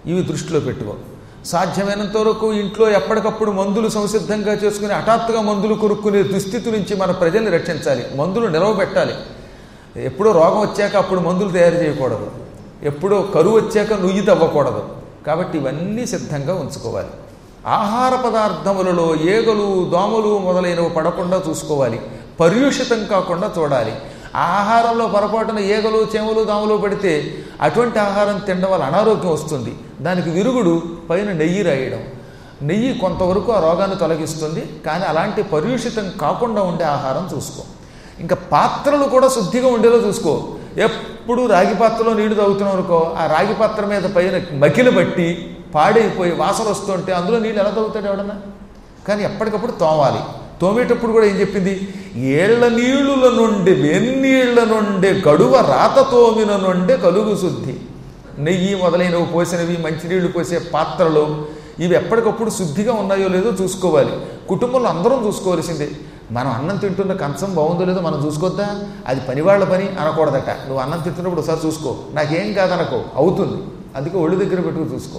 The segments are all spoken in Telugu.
ఇవి దృష్టిలో పెట్టుకో సాధ్యమైనంత వరకు ఇంట్లో ఎప్పటికప్పుడు మందులు సంసిద్ధంగా చేసుకుని హఠాత్తుగా మందులు కొనుక్కునే దుస్థితి నుంచి మన ప్రజల్ని రక్షించాలి మందులు నిలవ పెట్టాలి ఎప్పుడో రోగం వచ్చాక అప్పుడు మందులు తయారు చేయకూడదు ఎప్పుడో కరువు వచ్చాక నుయ్యి తవ్వకూడదు కాబట్టి ఇవన్నీ సిద్ధంగా ఉంచుకోవాలి ఆహార పదార్థములలో ఏగలు దోమలు మొదలైనవి పడకుండా చూసుకోవాలి పర్యూషితం కాకుండా చూడాలి ఆ ఆహారంలో పొరపాటున ఏగలు చెమలు దోమలు పడితే అటువంటి ఆహారం తినడం వల్ల అనారోగ్యం వస్తుంది దానికి విరుగుడు పైన నెయ్యి రాయడం నెయ్యి కొంతవరకు ఆ రోగాన్ని తొలగిస్తుంది కానీ అలాంటి పర్యూషితం కాకుండా ఉండే ఆహారం చూసుకో ఇంకా పాత్రలు కూడా శుద్ధిగా ఉండేలా చూసుకో ఎప్పుడు రాగి పాత్రలో నీళ్లు తాగుతున్నాం అనుకో ఆ రాగి పాత్ర మీద పైన మకిలి బట్టి పాడైపోయి వాసన వస్తుంటే అందులో నీళ్ళు ఎలా తాగుతాడు ఎవడన్నా కానీ ఎప్పటికప్పుడు తోమాలి తోమేటప్పుడు కూడా ఏం చెప్పింది ఏళ్ల నీళ్ళుల నుండి వెన్నీళ్ల నుండి గడువ రాత తోమిన నుండి కలుగు శుద్ధి నెయ్యి మొదలైనవి పోసినవి మంచినీళ్లు పోసే పాత్రలు ఇవి ఎప్పటికప్పుడు శుద్ధిగా ఉన్నాయో లేదో చూసుకోవాలి కుటుంబంలో అందరం చూసుకోవాల్సిందే మనం అన్నం తింటున్న కంచం బాగుందో లేదో మనం చూసుకోవద్దా అది పనివాళ్ల పని అనకూడదట నువ్వు అన్నం తింటున్నప్పుడు ఒకసారి చూసుకో నాకేం కాదనకో అవుతుంది అందుకే ఒళ్ళు దగ్గర పెట్టుకు చూసుకో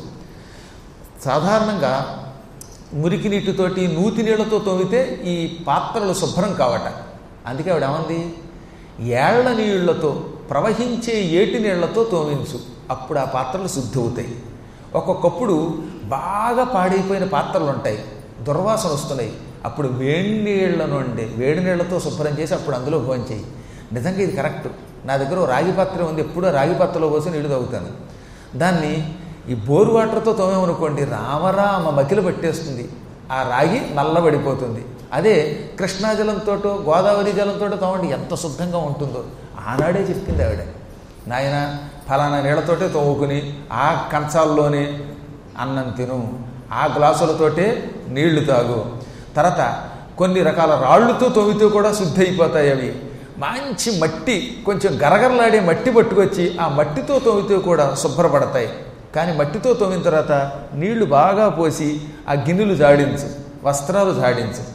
సాధారణంగా మురికి నీటితోటి నూతి నీళ్లతో తోమితే ఈ పాత్రలు శుభ్రం కావట అందుకే ఆవిడ ఏమంది ఏళ్ల నీళ్లతో ప్రవహించే ఏటి నీళ్లతో తోమించు అప్పుడు ఆ పాత్రలు శుద్ధి అవుతాయి ఒక్కొక్కప్పుడు బాగా పాడైపోయిన పాత్రలు ఉంటాయి దుర్వాసన వస్తున్నాయి అప్పుడు వేడి నీళ్ల నుండి వేడి నీళ్లతో శుభ్రం చేసి అప్పుడు అందులో భోంచేయి నిజంగా ఇది కరెక్ట్ నా దగ్గర ఓ రాగి పాత్ర ఉంది ఎప్పుడూ రాగి పాత్రలో పోసి నీళ్లు తాగుతాను దాన్ని ఈ బోరు వాటర్తో తోమేమనుకోండి రామరామ మకిలు పట్టేస్తుంది ఆ రాగి నల్లబడిపోతుంది అదే కృష్ణా జలంతోటో గోదావరి జలంతో తోమండి ఎంత శుద్ధంగా ఉంటుందో ఆనాడే చెప్పింది ఆవిడ నాయన ఫలానా నీళ్లతోటే తోముకుని ఆ కంచాల్లోనే అన్నం తిను ఆ గ్లాసులతోటే నీళ్లు తాగు తర్వాత కొన్ని రకాల రాళ్ళుతో తోమితే కూడా శుద్ధి అయిపోతాయి అవి మంచి మట్టి కొంచెం గరగరలాడే మట్టి పట్టుకొచ్చి ఆ మట్టితో తోమితే కూడా శుభ్రపడతాయి కానీ మట్టితో తోమిన తర్వాత నీళ్లు బాగా పోసి ఆ గిన్నెలు జాడించు వస్త్రాలు జాడించు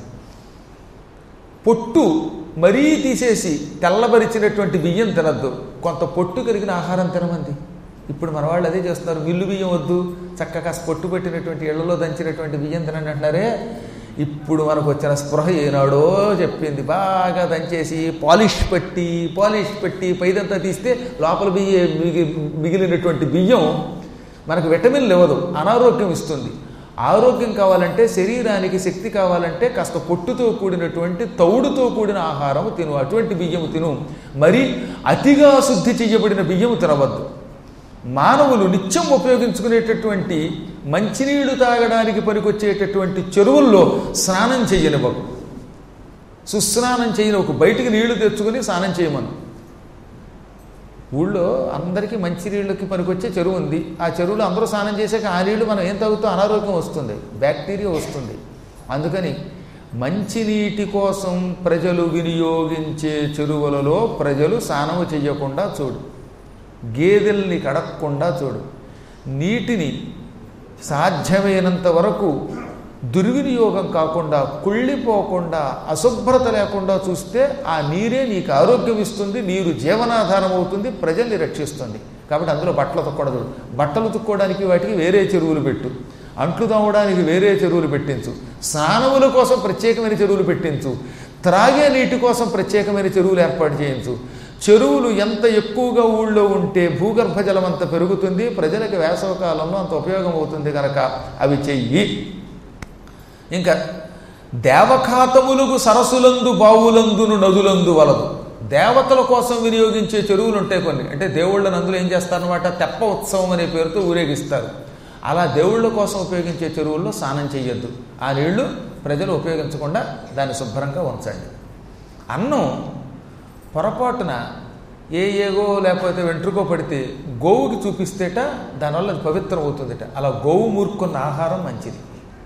పొట్టు మరీ తీసేసి తెల్లబరిచినటువంటి బియ్యం తినద్దు కొంత పొట్టు కలిగిన ఆహారం తినమంది ఇప్పుడు మన వాళ్ళు అదే చేస్తున్నారు మిల్లు బియ్యం వద్దు చక్కగా కాస్త పొట్టు పెట్టినటువంటి ఇళ్లలో దంచినటువంటి బియ్యం తినండి అంటున్నారే ఇప్పుడు మనకు వచ్చిన స్పృహ ఏనాడో చెప్పింది బాగా దంచేసి పాలిష్ పెట్టి పాలిష్ పెట్టి పైదంతా తీస్తే లోపల బియ్య మిగి మిగిలినటువంటి బియ్యం మనకు విటమిన్లు ఇవ్వదు అనారోగ్యం ఇస్తుంది ఆరోగ్యం కావాలంటే శరీరానికి శక్తి కావాలంటే కాస్త పొట్టుతో కూడినటువంటి తౌడుతో కూడిన ఆహారం తిను అటువంటి బియ్యము తిను మరి అతిగా శుద్ధి చేయబడిన బియ్యము తినవద్దు మానవులు నిత్యం ఉపయోగించుకునేటటువంటి మంచినీళ్లు తాగడానికి పనికొచ్చేటటువంటి చెరువుల్లో స్నానం చెయ్యనివ్వకు సుస్నానం చేయని ఒక బయటికి నీళ్లు తెచ్చుకుని స్నానం చేయమను ఊళ్ళో అందరికీ మంచినీళ్ళకి పనికొచ్చే చెరువు ఉంది ఆ చెరువులో అందరూ స్నానం చేశాక ఆ నీళ్లు మనం ఏం తాగుతాం అనారోగ్యం వస్తుంది బ్యాక్టీరియా వస్తుంది అందుకని మంచినీటి కోసం ప్రజలు వినియోగించే చెరువులలో ప్రజలు స్నానము చెయ్యకుండా చూడు గేదెల్ని కడక్కుండా చూడు నీటిని సాధ్యమైనంత వరకు దుర్వినియోగం కాకుండా కుళ్ళిపోకుండా అశుభ్రత లేకుండా చూస్తే ఆ నీరే నీకు ఆరోగ్యం ఇస్తుంది నీరు జీవనాధారం అవుతుంది ప్రజల్ని రక్షిస్తుంది కాబట్టి అందులో బట్టలు తొక్కడదు బట్టలు తుక్కోవడానికి వాటికి వేరే చెరువులు పెట్టు అంట్లు తోమడానికి వేరే చెరువులు పెట్టించు స్నానముల కోసం ప్రత్యేకమైన చెరువులు పెట్టించు త్రాగే నీటి కోసం ప్రత్యేకమైన చెరువులు ఏర్పాటు చేయించు చెరువులు ఎంత ఎక్కువగా ఊళ్ళో ఉంటే భూగర్భ జలం అంత పెరుగుతుంది ప్రజలకు వేసవకాలంలో అంత ఉపయోగం అవుతుంది కనుక అవి చెయ్యి ఇంకా దేవఖాతములకు సరస్సులందు బావులందును నదులందు వలదు దేవతల కోసం వినియోగించే చెరువులు ఉంటాయి కొన్ని అంటే దేవుళ్ళని అందులో ఏం చేస్తారనమాట తెప్ప ఉత్సవం అనే పేరుతో ఊరేగిస్తారు అలా దేవుళ్ళ కోసం ఉపయోగించే చెరువుల్లో స్నానం చేయొద్దు ఆ నీళ్లు ప్రజలు ఉపయోగించకుండా దాన్ని శుభ్రంగా ఉంచండి అన్నం పొరపాటున ఏ ఏగో లేకపోతే వెంట్రుకో పడితే గోవుకి చూపిస్తేట దానివల్ల అది పవిత్రం అవుతుందిట అలా గోవు మూర్ఖున్న ఆహారం మంచిది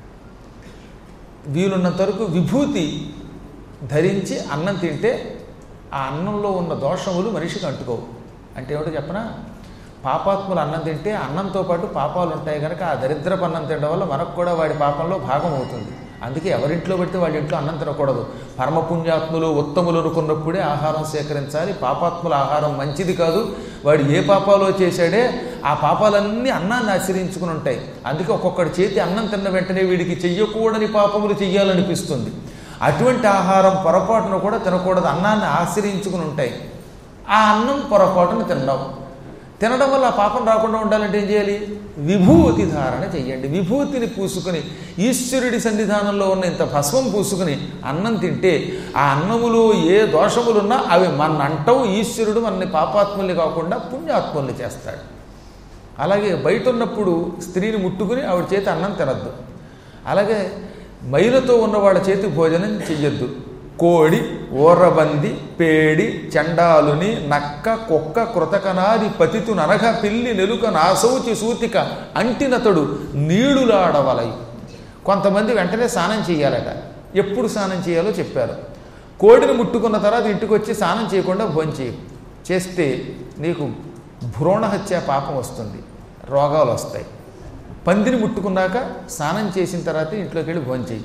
వీలున్నంత వరకు విభూతి ధరించి అన్నం తింటే ఆ అన్నంలో ఉన్న దోషములు మనిషికి అంటుకోవు అంటే ఏమిటో చెప్పనా పాపాత్ములు అన్నం తింటే అన్నంతో పాటు పాపాలు ఉంటాయి కనుక ఆ దరిద్రపు అన్నం తినడం వల్ల మనకు కూడా వాడి పాపంలో భాగం అవుతుంది అందుకే ఎవరింట్లో పెడితే వాళ్ళ ఇంట్లో అన్నం తినకూడదు పరమపుణ్యాత్ములు ఉత్తములు అనుకున్నప్పుడే ఆహారం సేకరించాలి పాపాత్ముల ఆహారం మంచిది కాదు వాడు ఏ పాపాలో చేశాడే ఆ పాపాలన్నీ అన్నాన్ని ఆశ్రయించుకుని ఉంటాయి అందుకే ఒక్కొక్కడి చేతి అన్నం తిన్న వెంటనే వీడికి చెయ్యకూడని పాపములు చెయ్యాలనిపిస్తుంది అటువంటి ఆహారం పొరపాటును కూడా తినకూడదు అన్నాన్ని ఆశ్రయించుకుని ఉంటాయి ఆ అన్నం పొరపాటును తినడం తినడం వల్ల ఆ పాపం రాకుండా ఉండాలంటే ఏం చేయాలి విభూతి ధారణ చెయ్యండి విభూతిని పూసుకుని ఈశ్వరుడి సన్నిధానంలో ఉన్న ఇంత భస్మం పూసుకుని అన్నం తింటే ఆ అన్నములో ఏ దోషములున్నా అవి మన అంటవు ఈశ్వరుడు మనని పాపాత్ముల్ని కాకుండా పుణ్యాత్ముల్ని చేస్తాడు అలాగే బయట ఉన్నప్పుడు స్త్రీని ముట్టుకుని ఆవిడ చేతి అన్నం తినద్దు అలాగే మైలతో ఉన్న వాళ్ళ చేతి భోజనం చెయ్యొద్దు కోడి ఓర్రబంది పేడి చండాలుని నక్క కుక్క కృతకనాది పతితు నరగ పిల్లి నెలుక నాసౌచి సూతిక అంటినతడు నీడులాడవలయి కొంతమంది వెంటనే స్నానం చేయాలట ఎప్పుడు స్నానం చేయాలో చెప్పారు కోడిని ముట్టుకున్న తర్వాత ఇంటికి వచ్చి స్నానం చేయకుండా భోంచేయి చేస్తే నీకు భ్రూణహత్య పాపం వస్తుంది రోగాలు వస్తాయి పందిని ముట్టుకున్నాక స్నానం చేసిన తర్వాత ఇంట్లోకి వెళ్ళి భోంచేయి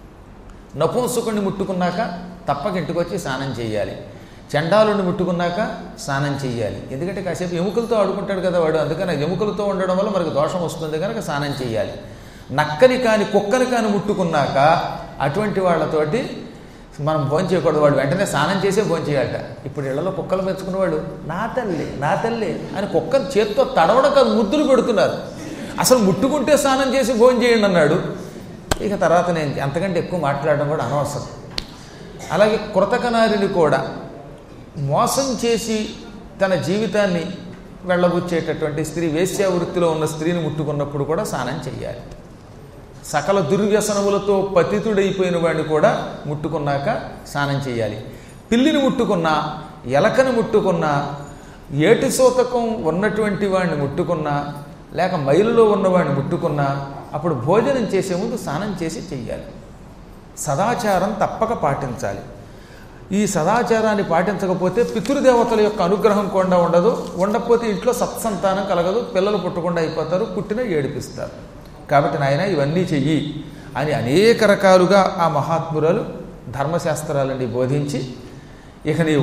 నపుంసకుడిని ముట్టుకున్నాక తప్పక ఇంటికి వచ్చి స్నానం చేయాలి చండాలుని ముట్టుకున్నాక స్నానం చేయాలి ఎందుకంటే కాసేపు ఎముకలతో ఆడుకుంటాడు కదా వాడు అందుకని ఎముకలతో ఉండడం వల్ల మనకు దోషం వస్తుంది కనుక స్నానం చేయాలి నక్కని కాని కుక్కని కాని ముట్టుకున్నాక అటువంటి వాళ్ళతోటి మనం భోజనం చేయకూడదు వాడు వెంటనే స్నానం చేసే భోజనం చేయాలట ఇప్పుడు ఇళ్లలో కుక్కలు మెచ్చుకునేవాడు నా తల్లి నా తల్లి అని కుక్కను చేత్తో తడవడం కాదు ముద్దులు పెడుతున్నారు అసలు ముట్టుకుంటే స్నానం చేసి భోజనం చేయండి అన్నాడు ఇక తర్వాత నేను అంతకంటే ఎక్కువ మాట్లాడడం కూడా అనవసరం అలాగే కృతకనారిని కూడా మోసం చేసి తన జీవితాన్ని వెళ్ళబుచ్చేటటువంటి స్త్రీ వేశ్యా వృత్తిలో ఉన్న స్త్రీని ముట్టుకున్నప్పుడు కూడా స్నానం చేయాలి సకల దుర్వ్యసనములతో పతితుడైపోయిన వాడిని కూడా ముట్టుకున్నాక స్నానం చేయాలి పిల్లిని ముట్టుకున్నా ఎలకని ముట్టుకున్నా ఏటి సూతకం ఉన్నటువంటి వాడిని ముట్టుకున్నా లేక మైలులో ఉన్నవాడిని ముట్టుకున్నా అప్పుడు భోజనం చేసే ముందు స్నానం చేసి చెయ్యాలి సదాచారం తప్పక పాటించాలి ఈ సదాచారాన్ని పాటించకపోతే పితృదేవతల యొక్క అనుగ్రహం కూడా ఉండదు ఉండకపోతే ఇంట్లో సత్సంతానం కలగదు పిల్లలు పుట్టకుండా అయిపోతారు పుట్టిన ఏడిపిస్తారు కాబట్టి నాయన ఇవన్నీ చెయ్యి అని అనేక రకాలుగా ఆ మహాత్మురాలు ధర్మశాస్త్రాలని బోధించి ఇక నీవు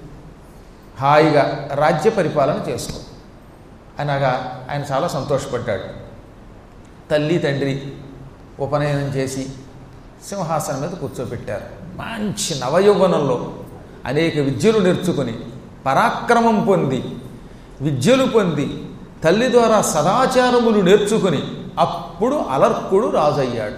హాయిగా రాజ్య పరిపాలన చేసుకో అనగా ఆయన చాలా సంతోషపడ్డాడు తల్లి తండ్రి ఉపనయనం చేసి సింహాసనం మీద కూర్చోబెట్టారు మంచి నవయౌవనంలో అనేక విద్యలు నేర్చుకుని పరాక్రమం పొంది విద్యలు పొంది తల్లి ద్వారా సదాచారములు నేర్చుకుని అప్పుడు అలర్కుడు రాజయ్యాడు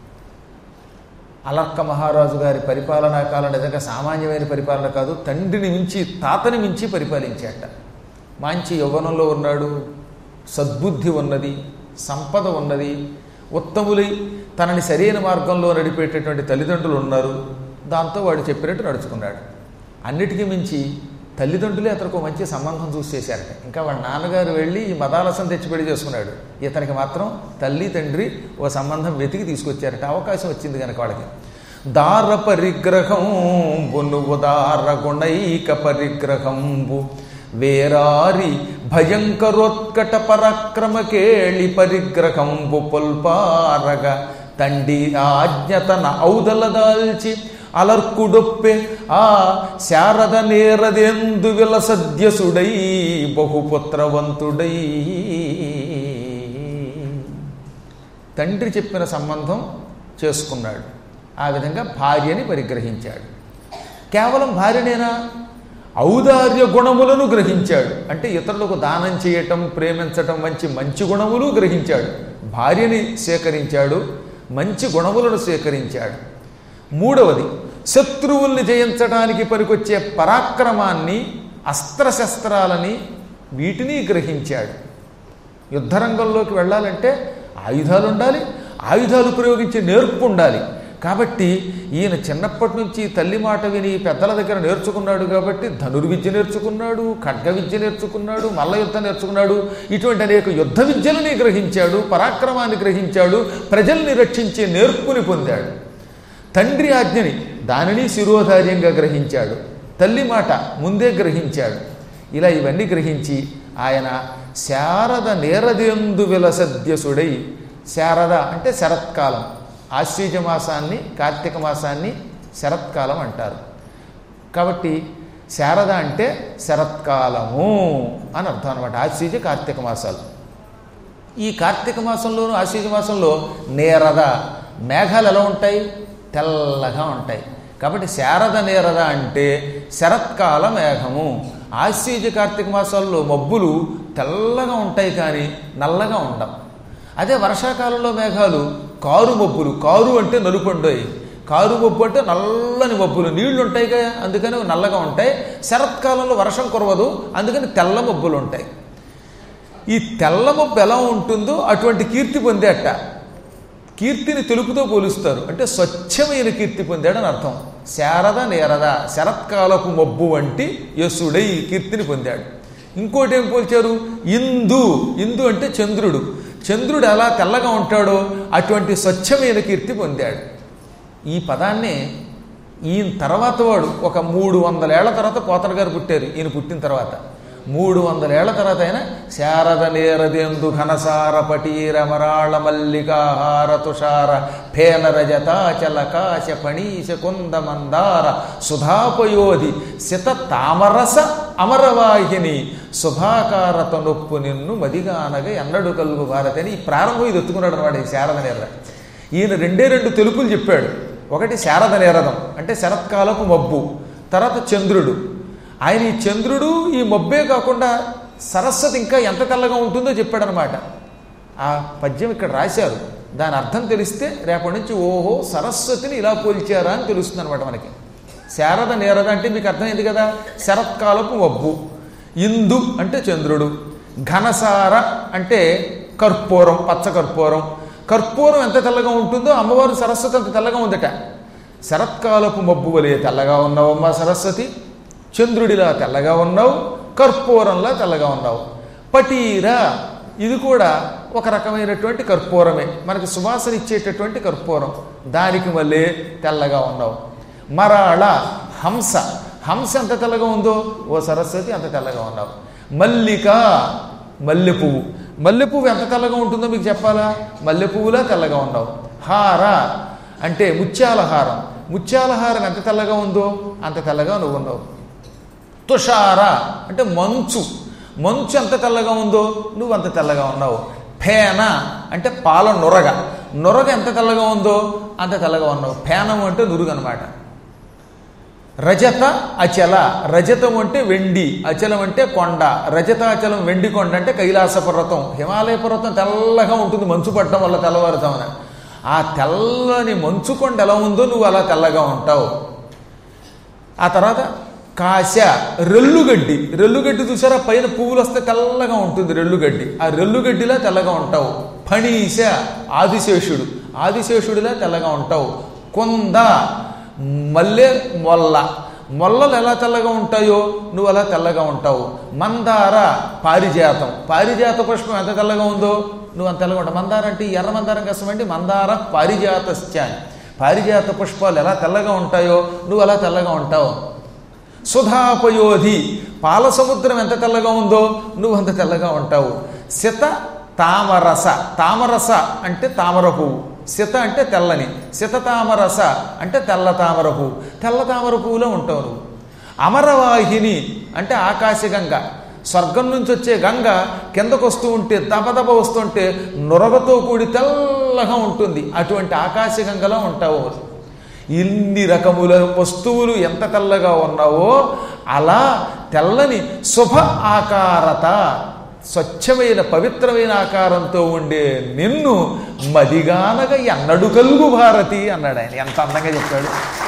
అలర్క మహారాజు గారి పరిపాలనా కాలం నిజంగా సామాన్యమైన పరిపాలన కాదు తండ్రిని మించి తాతని మించి పరిపాలించాట మంచి యవ్వనంలో ఉన్నాడు సద్బుద్ధి ఉన్నది సంపద ఉన్నది ఉత్తములై తనని సరైన మార్గంలో నడిపేటటువంటి తల్లిదండ్రులు ఉన్నారు దాంతో వాడు చెప్పినట్టు నడుచుకున్నాడు అన్నిటికీ మించి తల్లిదండ్రులే అతనికి మంచి సంబంధం చూసి చేశారట ఇంకా వాళ్ళ నాన్నగారు వెళ్ళి ఈ మదాలసం తెచ్చి పెళ్లి చేసుకున్నాడు ఇతనికి మాత్రం తల్లి తండ్రి ఓ సంబంధం వెతికి తీసుకొచ్చారట అవకాశం వచ్చింది కనుక వాళ్ళకి దార పరిగ్రహంబు నువ్వు దార గుణైక పరిగ్రహంబు వేరారి భయంకరోత్కట పరాక్రమ కేళి పరిగ్రహంబు పొల్పారగ తండి ఆజ్ఞతన ఔదలదాల్చి అలర్కుడొప్పే ఆ శారద నేరదెందు విలసద్యసుడై బహుపుత్రవంతుడై తండ్రి చెప్పిన సంబంధం చేసుకున్నాడు ఆ విధంగా భార్యని పరిగ్రహించాడు కేవలం భార్యనేనా ఔదార్య గుణములను గ్రహించాడు అంటే ఇతరులకు దానం చేయటం ప్రేమించటం మంచి మంచి గుణములు గ్రహించాడు భార్యని సేకరించాడు మంచి గుణములను సేకరించాడు మూడవది శత్రువుల్ని జయించడానికి పనికొచ్చే పరాక్రమాన్ని అస్త్రశస్త్రాలని వీటిని గ్రహించాడు యుద్ధరంగంలోకి వెళ్ళాలంటే ఆయుధాలు ఉండాలి ఆయుధాలు ప్రయోగించే నేర్పు ఉండాలి కాబట్టి ఈయన చిన్నప్పటి నుంచి తల్లి మాట విని పెద్దల దగ్గర నేర్చుకున్నాడు కాబట్టి ధనుర్విద్య నేర్చుకున్నాడు ఖడ్గ విద్య నేర్చుకున్నాడు మల్ల యుద్ధం నేర్చుకున్నాడు ఇటువంటి అనేక యుద్ధ విద్యలని గ్రహించాడు పరాక్రమాన్ని గ్రహించాడు ప్రజల్ని రక్షించే నేర్పుని పొందాడు తండ్రి ఆజ్ఞని దానిని శిరోధార్యంగా గ్రహించాడు తల్లి మాట ముందే గ్రహించాడు ఇలా ఇవన్నీ గ్రహించి ఆయన శారద నేరదెందు విలసద్యసుడై శారద అంటే శరత్కాలం ఆశ్వీజ మాసాన్ని కార్తీక మాసాన్ని శరత్కాలం అంటారు కాబట్టి శారద అంటే శరత్కాలము అని అర్థం అనమాట ఆశ్వీజ కార్తీక మాసాలు ఈ కార్తీక మాసంలోనూ ఆశ్వీజ మాసంలో నేరద మేఘాలు ఎలా ఉంటాయి తెల్లగా ఉంటాయి కాబట్టి శారద నేరద అంటే శరత్కాల మేఘము ఆశ్వీజ కార్తీక మాసాల్లో మబ్బులు తెల్లగా ఉంటాయి కానీ నల్లగా ఉండవు అదే వర్షాకాలంలో మేఘాలు కారు మబ్బులు కారు అంటే నలుపండోయి కారు మబ్బు అంటే నల్లని మబ్బులు నీళ్లు ఉంటాయి కదా అందుకని అవి నల్లగా ఉంటాయి శరత్కాలంలో వర్షం కురవదు అందుకని తెల్ల మబ్బులు ఉంటాయి ఈ తెల్ల మబ్బు ఎలా ఉంటుందో అటువంటి కీర్తి పొందేట కీర్తిని తెలుపుతో పోలుస్తారు అంటే స్వచ్ఛమైన కీర్తి పొందాడని అర్థం శారద నేరద శరత్కాలపు మబ్బు వంటి యశుడై కీర్తిని పొందాడు ఇంకోటి ఏం పోల్చారు ఇందు ఇందు అంటే చంద్రుడు చంద్రుడు ఎలా తెల్లగా ఉంటాడో అటువంటి స్వచ్ఛమైన కీర్తి పొందాడు ఈ పదాన్ని ఈయన తర్వాత వాడు ఒక మూడు వందల ఏళ్ల తర్వాత పోతన గారు పుట్టారు ఈయన పుట్టిన తర్వాత మూడు వందల ఏళ్ల తర్వాత అయినా శారద నేరదేందు ఘనసార పటీర మరాళ మల్లికాహార తుషార ఫేన రజతాచల కాశ పణీశ కుంద మందార సుధాపయోధి సిత తామరస అమరవాహిని శుభాకారత నొప్పు నిన్ను మదిగానగా ఎన్నడు కలుగు భారతి అని ఈ ప్రారంభం ఇది ఎత్తుకున్నాడు అనమాట ఈ శారద నేర ఈయన రెండే రెండు తెలుపులు చెప్పాడు ఒకటి శారద నేరదం అంటే శరత్కాలపు మబ్బు తర్వాత చంద్రుడు ఆయన ఈ చంద్రుడు ఈ మబ్బే కాకుండా సరస్వతి ఇంకా ఎంత తెల్లగా ఉంటుందో చెప్పాడనమాట ఆ పద్యం ఇక్కడ రాశారు దాని అర్థం తెలిస్తే రేపటి నుంచి ఓహో సరస్వతిని ఇలా పోల్చారా అని తెలుస్తుంది అనమాట మనకి శారద నేరద అంటే మీకు అర్థమైంది కదా శరత్కాలపు మబ్బు ఇందు అంటే చంద్రుడు ఘనసార అంటే కర్పూరం పచ్చ కర్పూరం కర్పూరం ఎంత తెల్లగా ఉంటుందో అమ్మవారు సరస్వతి అంత తెల్లగా ఉందట శరత్కాలపు మబ్బు వలె తెల్లగా ఉన్నావమ్మా సరస్వతి చంద్రుడిలా తెల్లగా ఉన్నావు కర్పూరంలా తెల్లగా ఉన్నావు పటీర ఇది కూడా ఒక రకమైనటువంటి కర్పూరమే మనకి సువాసన ఇచ్చేటటువంటి కర్పూరం దానికి మళ్ళీ తెల్లగా ఉన్నావు మరాళ హంస హంస ఎంత తెల్లగా ఉందో ఓ సరస్వతి అంత తెల్లగా ఉన్నావు మల్లిక మల్లె పువ్వు మల్లె పువ్వు ఎంత తెల్లగా ఉంటుందో మీకు చెప్పాలా మల్లె పువ్వులా తెల్లగా ఉన్నావు హార అంటే ముత్యాల హారం ముత్యాల హారం ఎంత తెల్లగా ఉందో అంత తెల్లగా నువ్వు ఉన్నావు తుషార అంటే మంచు మంచు ఎంత తెల్లగా ఉందో నువ్వు అంత తెల్లగా ఉన్నావు ఫేన అంటే పాల నొరగ నొరగ ఎంత తెల్లగా ఉందో అంత తెల్లగా ఉన్నావు ఫేనం అంటే నురుగు అనమాట రజత అచల రజతం అంటే వెండి అచలం అంటే కొండ రజతాచలం వెండి కొండ అంటే కైలాస పర్వతం హిమాలయ పర్వతం తెల్లగా ఉంటుంది మంచు పట్టడం వల్ల తెల్లవారుతామని ఆ తెల్లని మంచు కొండ ఎలా ఉందో నువ్వు అలా తెల్లగా ఉంటావు ఆ తర్వాత కాశ రెల్లుగడ్డి రెల్లుగడ్డి చూసారా పైన పువ్వులు వస్తే తెల్లగా ఉంటుంది రెల్లుగడ్డి ఆ రెల్లుగడ్డిలా తెల్లగా ఉంటావు ఫణీశ ఆదిశేషుడు ఆదిశేషుడిలా తెల్లగా ఉంటావు కొంద మల్లె మొల్ల మొల్లలు ఎలా తెల్లగా ఉంటాయో నువ్వు అలా తెల్లగా ఉంటావు మందార పారిజాతం పారిజాత పుష్పం ఎంత తెల్లగా ఉందో నువ్వు అంత తెల్లగా ఉంటావు మందార అంటే ఈ ఎర్ర మందారం కష్టం అంటే మందార పారిజాతశ్చ పారిజాత పుష్పాలు ఎలా తెల్లగా ఉంటాయో నువ్వు అలా తెల్లగా ఉంటావు సుధాపయోధి పాల సముద్రం ఎంత తెల్లగా ఉందో నువ్వు అంత తెల్లగా ఉంటావు సిత తామరస తామరస అంటే తామర పువ్వు సిత అంటే తెల్లని సిత తామరస అంటే తెల్ల తామర పువ్వు తెల్ల తామర పువ్వులో ఉంటావు నువ్వు అమరవాహిని అంటే ఆకాశగంగ స్వర్గం నుంచి వచ్చే గంగ కిందకు వస్తూ ఉంటే దబదబ వస్తుంటే నురగతో కూడి తెల్లగా ఉంటుంది అటువంటి ఆకాశగంగలో ఉంటావు ఇన్ని రకముల వస్తువులు ఎంత తెల్లగా ఉన్నావో అలా తెల్లని శుభ ఆకారత స్వచ్ఛమైన పవిత్రమైన ఆకారంతో ఉండే నిన్ను మదిగానగా ఎన్నడు కలుగు భారతి అన్నాడు ఆయన ఎంత అందంగా చెప్పాడు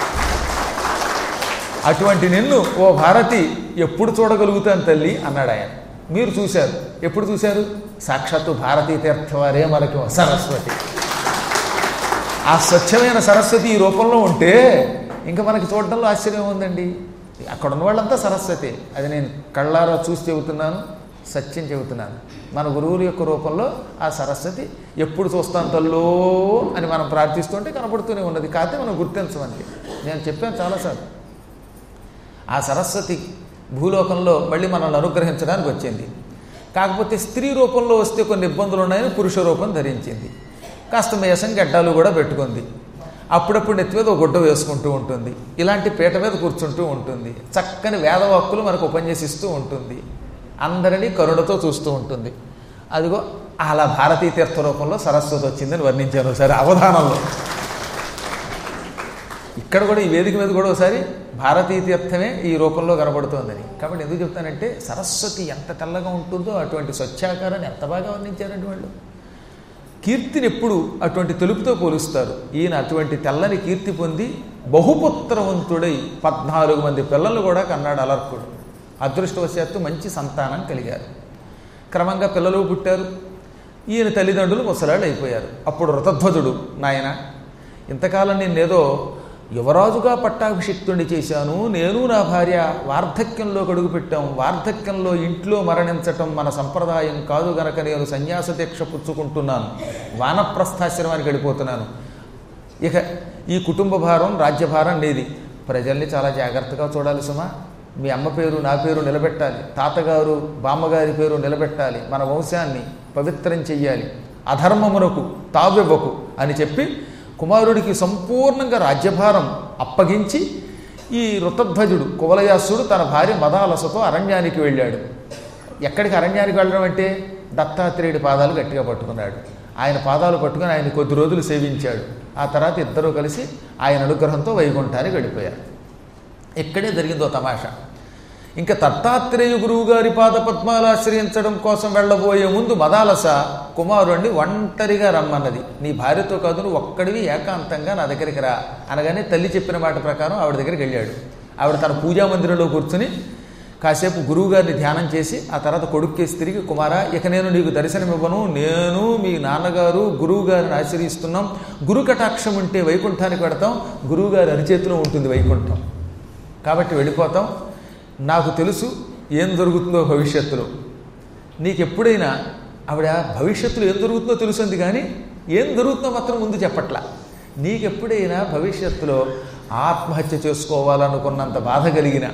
అటువంటి నిన్ను ఓ భారతి ఎప్పుడు చూడగలుగుతాను తల్లి అన్నాడు ఆయన మీరు చూశారు ఎప్పుడు చూశారు సాక్షాత్తు భారతీ తీర్థవారే మనకి సరస్వతి ఆ స్వచ్ఛమైన సరస్వతి ఈ రూపంలో ఉంటే ఇంకా మనకి చూడడంలో ఆశ్చర్యం ఉందండి అక్కడ ఉన్న వాళ్ళంతా సరస్వతి అది నేను కళ్ళారా చూసి చెబుతున్నాను సత్యం చెబుతున్నాను మన గురువుల యొక్క రూపంలో ఆ సరస్వతి ఎప్పుడు చూస్తాను తల్లో అని మనం ప్రార్థిస్తుంటే కనపడుతూనే ఉన్నది కాకపోతే మనం గుర్తించమంది నేను చెప్పాను చాలాసార్లు ఆ సరస్వతి భూలోకంలో మళ్ళీ మనల్ని అనుగ్రహించడానికి వచ్చింది కాకపోతే స్త్రీ రూపంలో వస్తే కొన్ని ఇబ్బందులు ఉన్నాయని పురుష రూపం ధరించింది కాస్త మేషం గడ్డాలు కూడా పెట్టుకుంది అప్పుడప్పుడు నెత్తి మీద ఒక గుడ్డ వేసుకుంటూ ఉంటుంది ఇలాంటి పీట మీద కూర్చుంటూ ఉంటుంది చక్కని వేదవాక్కులు మనకు ఉపన్యసిస్తూ ఉంటుంది అందరినీ కరుణతో చూస్తూ ఉంటుంది అదిగో అలా భారతీ తీర్థ రూపంలో సరస్వతి వచ్చిందని వర్ణించాను ఒకసారి అవధానంలో ఇక్కడ కూడా ఈ వేదిక మీద కూడా ఒకసారి భారతీయ తీర్థమే ఈ రూపంలో కనబడుతోందని కాబట్టి ఎందుకు చెప్తానంటే సరస్వతి ఎంత తెల్లగా ఉంటుందో అటువంటి స్వచ్ఛాకారాన్ని ఎంత బాగా వర్ణించారండి వాళ్ళు కీర్తిని ఎప్పుడు అటువంటి తెలుపుతో పోలుస్తారు ఈయన అటువంటి తెల్లని కీర్తి పొంది బహుపుత్రవంతుడై పద్నాలుగు మంది పిల్లలు కూడా కన్నాడు అలర్కుడు అదృష్టవశాత్తు మంచి సంతానం కలిగారు క్రమంగా పిల్లలు పుట్టారు ఈయన తల్లిదండ్రులు ముసలాళ్ళు అయిపోయారు అప్పుడు రథధ్వజుడు నాయన ఇంతకాలం నేనేదో యువరాజుగా పట్టాభిషిక్తుడిని చేశాను నేను నా భార్య వార్ధక్యంలో కడుగు పెట్టాం వార్ధక్యంలో ఇంట్లో మరణించటం మన సంప్రదాయం కాదు గనక నేను సన్యాస దీక్ష పుచ్చుకుంటున్నాను వానప్రస్థాశ్రమానికి వెళ్ళిపోతున్నాను ఇక ఈ కుటుంబ భారం రాజ్యభారం లేది ప్రజల్ని చాలా జాగ్రత్తగా చూడాలి సుమా మీ అమ్మ పేరు నా పేరు నిలబెట్టాలి తాతగారు బామ్మగారి పేరు నిలబెట్టాలి మన వంశాన్ని పవిత్రం చెయ్యాలి అధర్మమునకు తావివ్వకు అని చెప్పి కుమారుడికి సంపూర్ణంగా రాజ్యభారం అప్పగించి ఈ ఋతధ్వజుడు కువలయాసుడు తన భార్య మదాలసతో అరణ్యానికి వెళ్ళాడు ఎక్కడికి అరణ్యానికి వెళ్ళడం అంటే దత్తాత్రేయుడి పాదాలు గట్టిగా పట్టుకున్నాడు ఆయన పాదాలు పట్టుకుని ఆయన కొద్ది రోజులు సేవించాడు ఆ తర్వాత ఇద్దరూ కలిసి ఆయన అనుగ్రహంతో వైకుంఠానికి వెళ్ళిపోయారు ఇక్కడే జరిగిందో తమాషా ఇంకా దత్తాత్రేయ గురువు గారి పాద పద్మాలు ఆశ్రయించడం కోసం వెళ్ళబోయే ముందు మదాలస కుమారుణ్ణి ఒంటరిగా రమ్మన్నది నీ భార్యతో కాదు నువ్వు ఒక్కడివి ఏకాంతంగా నా దగ్గరికి రా అనగానే తల్లి చెప్పిన మాట ప్రకారం ఆవిడ దగ్గరికి వెళ్ళాడు ఆవిడ తన పూజా మందిరంలో కూర్చుని కాసేపు గురువు గారిని ధ్యానం చేసి ఆ తర్వాత కొడుక్కేసి తిరిగి కుమారా ఇక నేను నీకు దర్శనమివ్వను నేను మీ నాన్నగారు గురువు గారిని ఆశ్రయిస్తున్నాం గురు కటాక్షం ఉంటే వైకుంఠానికి పెడతాం గురువు గారి అరిచేతిలో ఉంటుంది వైకుంఠం కాబట్టి వెళ్ళిపోతాం నాకు తెలుసు ఏం జరుగుతుందో భవిష్యత్తులో నీకు ఎప్పుడైనా ఆవిడ భవిష్యత్తులో ఏం జరుగుతుందో తెలుసుంది కానీ ఏం జరుగుతుందో మాత్రం ముందు చెప్పట్లా నీకెప్పుడైనా భవిష్యత్తులో ఆత్మహత్య చేసుకోవాలనుకున్నంత బాధ కలిగిన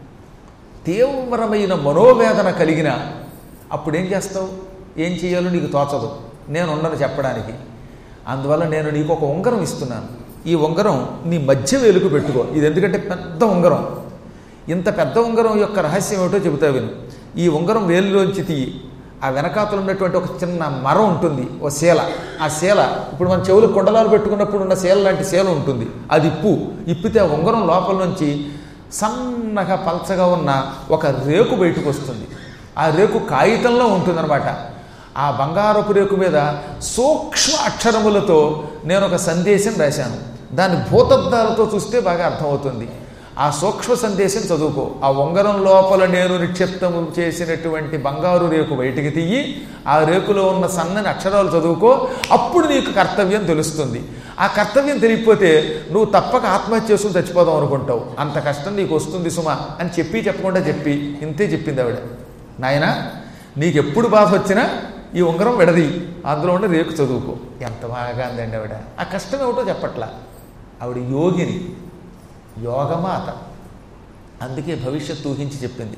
తీవ్రమైన మనోవేదన కలిగిన అప్పుడు ఏం చేస్తావు ఏం చేయాలో నీకు తోచదు నేను ఉండను చెప్పడానికి అందువల్ల నేను నీకు ఒక ఉంగరం ఇస్తున్నాను ఈ ఉంగరం నీ మధ్య వేలుకు పెట్టుకో ఇది ఎందుకంటే పెద్ద ఉంగరం ఇంత పెద్ద ఉంగరం యొక్క రహస్యం ఏమిటో చెబుతా విను ఈ ఉంగరం వేలులోంచి తీయి ఆ వెనకాతలు ఉన్నటువంటి ఒక చిన్న మరం ఉంటుంది ఓ శీల ఆ శీల ఇప్పుడు మన చెవులు కుండలాలు పెట్టుకున్నప్పుడు ఉన్న శీల లాంటి శీల ఉంటుంది అది ఇప్పు ఇప్పితే ఆ ఉంగరం లోపల నుంచి సన్నగా పల్చగా ఉన్న ఒక రేకు బయటకు వస్తుంది ఆ రేకు కాగితంలో ఉంటుందన్నమాట ఆ బంగారపు రేకు మీద సూక్ష్మ అక్షరములతో నేను ఒక సందేశం రాశాను దాన్ని భూతద్దాలతో చూస్తే బాగా అర్థమవుతుంది ఆ సూక్ష్మ సందేశం చదువుకో ఆ ఉంగరం లోపల నేను నిక్షిప్తము చేసినటువంటి బంగారు రేకు బయటికి తీయి ఆ రేకులో ఉన్న సన్నని అక్షరాలు చదువుకో అప్పుడు నీకు కర్తవ్యం తెలుస్తుంది ఆ కర్తవ్యం తెలియకపోతే నువ్వు తప్పక ఆత్మహత్య చేసుకుని చచ్చిపోదాం అనుకుంటావు అంత కష్టం నీకు వస్తుంది సుమా అని చెప్పి చెప్పకుండా చెప్పి ఇంతే చెప్పింది ఆవిడ నాయన నీకు ఎప్పుడు బాధ వచ్చినా ఈ ఉంగరం విడది అందులో ఉన్న రేకు చదువుకో ఎంత బాగా అందండి ఆవిడ ఆ కష్టం ఏమిటో చెప్పట్లా ఆవిడ యోగిని యోగమాత అందుకే భవిష్యత్తు ఊహించి చెప్పింది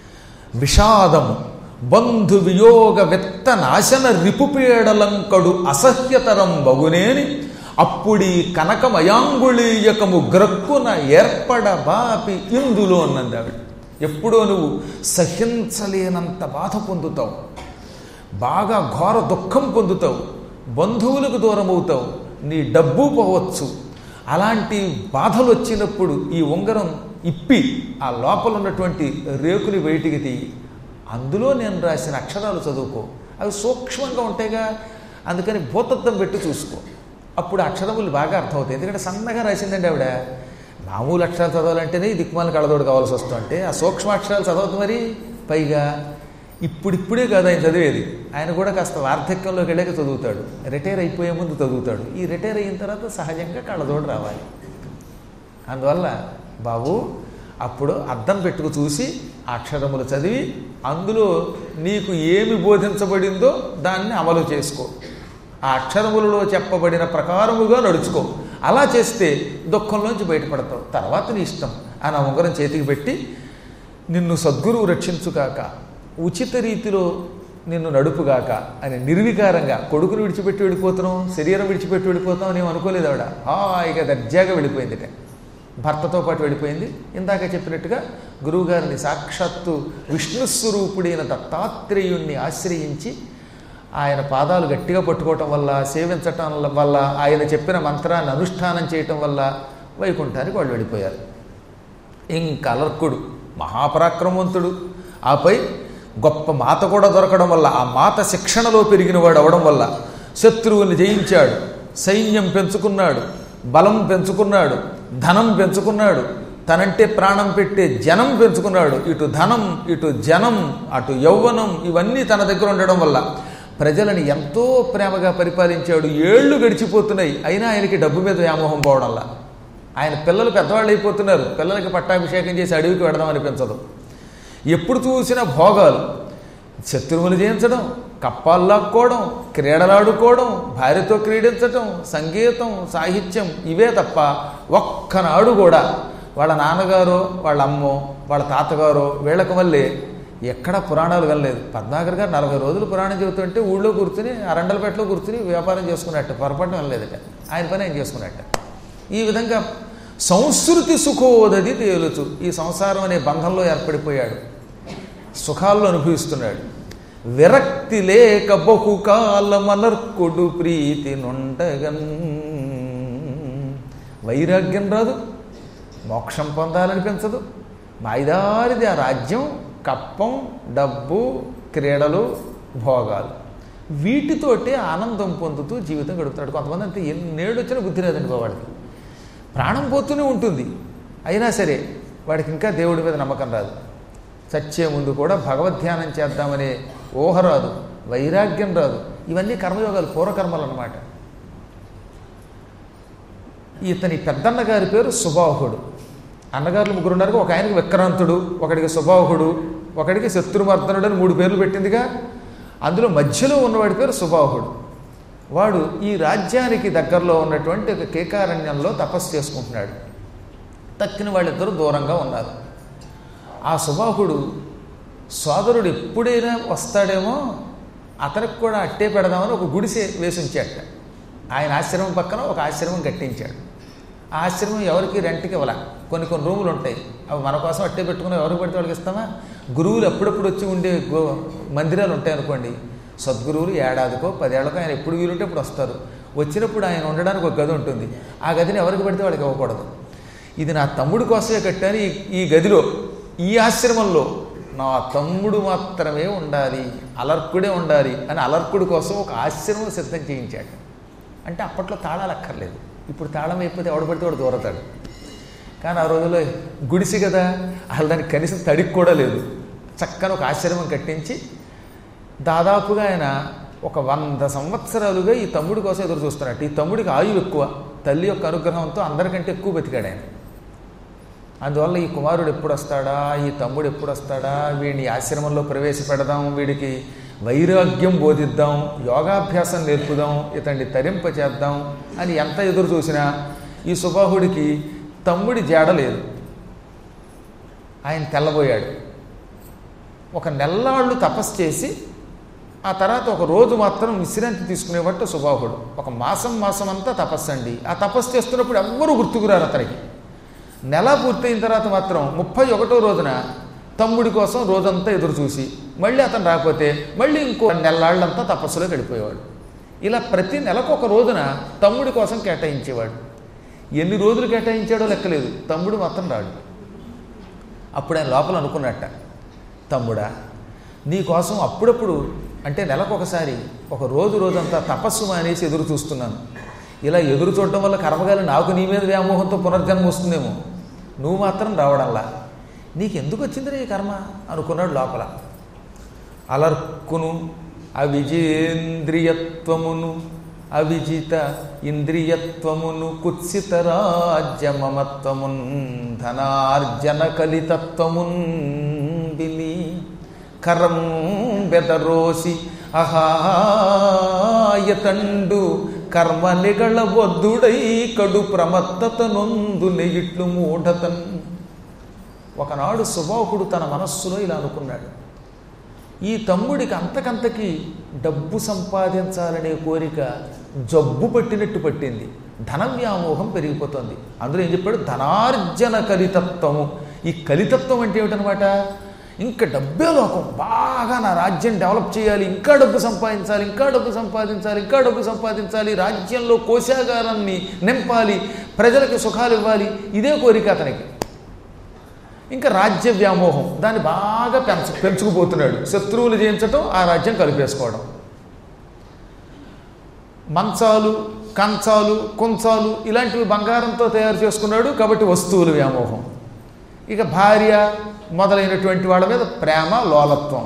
విషాదము బంధు వియోగ విత్త నాశన రిపుపీడలంకడు అసహ్యతరం బగునేని అప్పుడీ కనకమయాంగుళీయకము గ్రక్కున ఏర్పడ బాపి ఇందులో అన్నది ఆవిడ ఎప్పుడో నువ్వు సహించలేనంత బాధ పొందుతావు బాగా ఘోర దుఃఖం పొందుతావు బంధువులకు దూరం అవుతావు నీ డబ్బు పోవచ్చు అలాంటి బాధలు వచ్చినప్పుడు ఈ ఉంగరం ఇప్పి ఆ లోపల ఉన్నటువంటి రేకుని బయటికి తీయి అందులో నేను రాసిన అక్షరాలు చదువుకో అవి సూక్ష్మంగా ఉంటాయిగా అందుకని భూతత్వం పెట్టి చూసుకో అప్పుడు అక్షరములు బాగా అర్థమవుతాయి ఎందుకంటే సన్నగా రాసిందండి ఆవిడ మామూలు అక్షరాలు చదవాలంటేనే ఈ దిక్మాల కళ్ళతోడు కావాల్సి వస్తుంటే ఆ సూక్ష్మాక్షరాలు చదవద్దు మరి పైగా ఇప్పుడిప్పుడే కాదు ఆయన చదివేది ఆయన కూడా కాస్త వార్ధక్యంలోకి వెళ్ళాక చదువుతాడు రిటైర్ అయిపోయే ముందు చదువుతాడు ఈ రిటైర్ అయిన తర్వాత సహజంగా కళ్ళతోడు రావాలి అందువల్ల బాబు అప్పుడు అద్దం పెట్టుకు చూసి ఆ అక్షరములు చదివి అందులో నీకు ఏమి బోధించబడిందో దాన్ని అమలు చేసుకో ఆ అక్షరములలో చెప్పబడిన ప్రకారముగా నడుచుకో అలా చేస్తే దుఃఖంలోంచి బయటపడతావు తర్వాత నీ ఇష్టం అని ఆ ఉంగరం చేతికి పెట్టి నిన్ను సద్గురువు రక్షించుగాక ఉచిత రీతిలో నిన్ను నడుపుగాక అని నిర్వికారంగా కొడుకును విడిచిపెట్టి వెళ్ళిపోతున్నాం శరీరం విడిచిపెట్టి వెళ్ళిపోతాం అని ఏం అనుకోలేదు ఆవిడ హాయిగా దర్జాగా వెళ్ళిపోయిందిట భర్తతో పాటు వెళ్ళిపోయింది ఇందాక చెప్పినట్టుగా గురువుగారిని సాక్షాత్తు విష్ణు స్వరూపుడైన దత్తాత్రేయుణ్ణి ఆశ్రయించి ఆయన పాదాలు గట్టిగా పట్టుకోవటం వల్ల సేవించటం వల్ల ఆయన చెప్పిన మంత్రాన్ని అనుష్ఠానం చేయటం వల్ల వైకుంఠానికి వాళ్ళు వెళ్ళిపోయారు ఇంకలర్కుడు మహాపరాక్రమవంతుడు ఆపై గొప్ప మాత కూడా దొరకడం వల్ల ఆ మాత శిక్షణలో పెరిగినవాడు అవడం వల్ల శత్రువుల్ని జయించాడు సైన్యం పెంచుకున్నాడు బలం పెంచుకున్నాడు ధనం పెంచుకున్నాడు తనంటే ప్రాణం పెట్టే జనం పెంచుకున్నాడు ఇటు ధనం ఇటు జనం అటు యౌవనం ఇవన్నీ తన దగ్గర ఉండడం వల్ల ప్రజలని ఎంతో ప్రేమగా పరిపాలించాడు ఏళ్ళు గడిచిపోతున్నాయి అయినా ఆయనకి డబ్బు మీద వ్యామోహం పోవడంలా ఆయన పిల్లలు పెద్దవాళ్ళు అయిపోతున్నారు పిల్లలకి పట్టాభిషేకం చేసి అడవికి వెడదాం అనిపించదు ఎప్పుడు చూసినా భోగాలు శత్రువులు జయించడం కప్పాలు లాక్కోవడం క్రీడలాడుకోవడం భార్యతో క్రీడించటం సంగీతం సాహిత్యం ఇవే తప్ప ఒక్కనాడు కూడా వాళ్ళ నాన్నగారో వాళ్ళ అమ్మో వాళ్ళ తాతగారో వీళ్ళకి వల్లే ఎక్కడ పురాణాలు వెళ్ళలేదు పద్మాకర్ గారు నలభై రోజులు పురాణం చెబుతుంటే ఊళ్ళో కూర్చుని అరండలపేటలో కూర్చుని వ్యాపారం చేసుకున్నట్టు పొరపాటు వెళ్ళలేదట ఆయన పని ఆయన చేసుకున్నట్ట ఈ విధంగా సంస్కృతి సుఖోదది తేలుచు ఈ సంసారం అనే బంధంలో ఏర్పడిపోయాడు సుఖాల్లో అనుభవిస్తున్నాడు విరక్తి లేక బహుకాలమనర్కుడు ప్రీతి నుండగన్ వైరాగ్యం రాదు మోక్షం పొందాలనిపించదు మాయిదారిది ఆ రాజ్యం కప్పం డబ్బు క్రీడలు భోగాలు వీటితోటి ఆనందం పొందుతూ జీవితం గడుపుతాడు కొంతమంది అంతే ఎన్నేళ్ళు వచ్చినా బుద్ధి లేదండి వాడికి ప్రాణం పోతూనే ఉంటుంది అయినా సరే వాడికి ఇంకా దేవుడి మీద నమ్మకం రాదు చచ్చే ముందు కూడా భగవద్ధ్యానం చేద్దామనే ఊహ రాదు వైరాగ్యం రాదు ఇవన్నీ కర్మయోగాలు పూర్వకర్మలు అన్నమాట ఇతని పెద్దన్న గారి పేరు సుబాహుడు అన్నగారులు ముగ్గురు ఉన్నారు ఒక ఆయనకి విక్రాంతుడు ఒకడికి సుబాహుడు ఒకడికి శత్రుమర్దనుడు అని మూడు పేర్లు పెట్టిందిగా అందులో మధ్యలో ఉన్నవాడి పేరు సుబాహుడు వాడు ఈ రాజ్యానికి దగ్గరలో ఉన్నటువంటి ఒక కేకారణ్యంలో తపస్సు చేసుకుంటున్నాడు తక్కిన వాళ్ళిద్దరూ దూరంగా ఉన్నారు ఆ సుబాహుడు సోదరుడు ఎప్పుడైనా వస్తాడేమో అతనికి కూడా అట్టే పెడదామని ఒక గుడిసె వేసి ఉంచాట ఆయన ఆశ్రమం పక్కన ఒక ఆశ్రమం కట్టించాడు ఆ ఆశ్రమం ఎవరికి రెంట్కి ఇవ్వాల కొన్ని కొన్ని రూములు ఉంటాయి అవి మన కోసం అట్టే పెట్టుకుని ఎవరికి పడితే వాళ్ళకి ఇస్తామా గురువులు ఎప్పుడెప్పుడు వచ్చి ఉండే గో మందిరాలు ఉంటాయి అనుకోండి సద్గురువులు ఏడాదికో పదేళ్లకో ఆయన ఎప్పుడు వీలుంటే ఇప్పుడు వస్తారు వచ్చినప్పుడు ఆయన ఉండడానికి ఒక గది ఉంటుంది ఆ గదిని ఎవరికి పడితే వాళ్ళకి ఇవ్వకూడదు ఇది నా తమ్ముడి కోసమే కట్టాను ఈ ఈ గదిలో ఈ ఆశ్రమంలో నా తమ్ముడు మాత్రమే ఉండాలి అలర్కుడే ఉండాలి అని అలర్కుడి కోసం ఒక ఆశ్రమం సిద్ధం చేయించాడు అంటే అప్పట్లో తాళాలు అక్కర్లేదు ఇప్పుడు తాళం అయిపోతే ఎవడు పడితే వాడు దూరతాడు కానీ ఆ రోజుల్లో గుడిసి కదా అసలు దానికి కనీసం తడికి కూడా లేదు చక్కని ఒక ఆశ్రమం కట్టించి దాదాపుగా ఆయన ఒక వంద సంవత్సరాలుగా ఈ తమ్ముడి కోసం ఎదురు చూస్తున్నట్టు ఈ తమ్ముడికి ఆయువు ఎక్కువ తల్లి యొక్క అనుగ్రహంతో అందరికంటే ఎక్కువ బతికాడు ఆయన అందువల్ల ఈ కుమారుడు ఎప్పుడు వస్తాడా ఈ తమ్ముడు ఎప్పుడు వస్తాడా వీడిని ఆశ్రమంలో ప్రవేశపెడదాం వీడికి వైరాగ్యం బోధిద్దాం యోగాభ్యాసం నేర్పుదాం ఇతన్ని తరింపచేద్దాం అని ఎంత ఎదురు చూసినా ఈ సుబాహుడికి తమ్ముడి జాడ లేదు ఆయన తెల్లబోయాడు ఒక నెల్లాళ్ళు తపస్సు చేసి ఆ తర్వాత ఒక రోజు మాత్రం విశ్రాంతి తీసుకునేవాడు సుబాహుడు ఒక మాసం మాసం అంతా తపస్సు అండి ఆ తపస్సు చేస్తున్నప్పుడు ఎవ్వరూ గుర్తుకురారు అతనికి నెల పూర్తయిన తర్వాత మాత్రం ముప్పై ఒకటో రోజున తమ్ముడి కోసం రోజంతా ఎదురు చూసి మళ్ళీ అతను రాకపోతే మళ్ళీ ఇంకో నెల్లాళ్ళంతా తపస్సులో గడిపోయేవాడు ఇలా ప్రతి నెలకు ఒక రోజున తమ్ముడి కోసం కేటాయించేవాడు ఎన్ని రోజులు కేటాయించాడో లెక్కలేదు తమ్ముడు మాత్రం రాడు అప్పుడు ఆయన లోపల అనుకున్నట్ట తమ్ముడా నీ కోసం అప్పుడప్పుడు అంటే నెలకు ఒకసారి ఒక రోజు రోజంతా తపస్సు మానేసి ఎదురు చూస్తున్నాను ఇలా ఎదురు చూడటం వల్ల కర్మగాలి నాకు నీ మీద వ్యామోహంతో పునర్జన్మ వస్తుందేమో నువ్వు మాత్రం రావడంలా నీకెందుకు వచ్చిందిరా ఈ కర్మ అనుకున్నాడు లోపల అలర్కును అవిజేంద్రియత్వమును అవిజిత ఇంద్రియత్వమును కుత్సిత రాజ్యమమత్వమున్ ధనార్జన కలితత్వమున్ బిలి కరం బెదరోసి అహాయతండు కర్మ నిగళబొద్దుడై కడు ప్రమత్తత నొందుని ఇట్లు మూఢతన్ ఒకనాడు సుబాహుడు తన మనస్సులో ఇలా అనుకున్నాడు ఈ తమ్ముడికి అంతకంతకి డబ్బు సంపాదించాలనే కోరిక జబ్బు పట్టినట్టు పట్టింది ధన వ్యామోహం పెరిగిపోతుంది అందులో ఏం చెప్పాడు ధనార్జన కలితత్వము ఈ కలితత్వం అంటే ఏమిటనమాట ఇంకా డబ్బే లోకం బాగా నా రాజ్యం డెవలప్ చేయాలి ఇంకా డబ్బు సంపాదించాలి ఇంకా డబ్బు సంపాదించాలి ఇంకా డబ్బు సంపాదించాలి రాజ్యంలో కోశాగారాన్ని నింపాలి ప్రజలకు సుఖాలు ఇవ్వాలి ఇదే కోరిక అతనికి ఇంకా రాజ్య వ్యామోహం దాన్ని బాగా పెంచ పెంచుకుపోతున్నాడు శత్రువులు జయించటం ఆ రాజ్యం కలిపేసుకోవడం మంచాలు కంచాలు కుంచాలు ఇలాంటివి బంగారంతో తయారు చేసుకున్నాడు కాబట్టి వస్తువుల వ్యామోహం ఇక భార్య మొదలైనటువంటి వాళ్ళ మీద ప్రేమ లోలత్వం